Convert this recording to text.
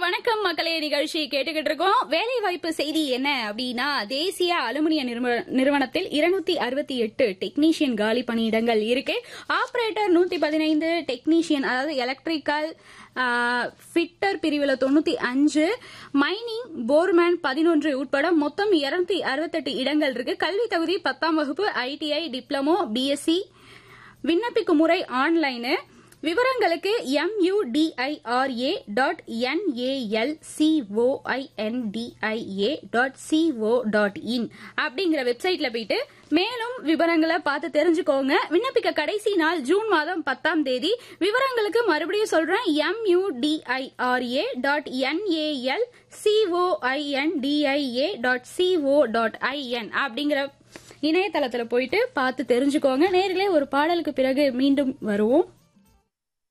வணக்கம் மக்களே நிகழ்ச்சி கேட்டுக்கிட்டு இருக்கோம் வேலை வாய்ப்பு செய்தி என்ன அப்படின்னா தேசிய அலுமினிய நிறுவ- நிறுவனத்தில் இருநூத்தி அறுபத்தி எட்டு டெக்னீஷியன் காலி பணியிடங்கள் இருக்கு ஆபரேட்டர் நூத்தி பதினைந்து டெக்னீஷியன் அதாவது எலக்ட்ரிக்கல் ஃபிட்டர் பிரிவில் தொண்ணூத்தி அஞ்சு மைனிங் போர்மேன் பதினொன்று உட்பட மொத்தம் இருநூத்தி அறுபத்தெட்டு இடங்கள் இருக்கு கல்வி தகுதி பத்தாம் வகுப்பு ஐடிஐ டிப்ளமோ பிஎஸ்சி விண்ணப்பிக்கும் முறை ஆன்லைனு விவரங்களுக்கு MUDIRA dot NAL COINDIA dot CO dot in அப்படிங்கிற வெப்சைட்ல போயிட்டு மேலும் விவரங்களை பார்த்து தெரிஞ்சுக்கோங்க விண்ணப்பிக்க கடைசி நாள் ஜூன் மாதம் பத்தாம் தேதி விவரங்களுக்கு மறுபடியும் சொல்றேன் MUDIRA dot NAL COINDIA dot CO dot IN அப்படிங்கிற இணையதளத்துல போயிட்டு பார்த்து தெரிஞ்சுக்கோங்க நேரிலே ஒரு பாடலுக்கு பிறகு மீண்டும் வருவோம்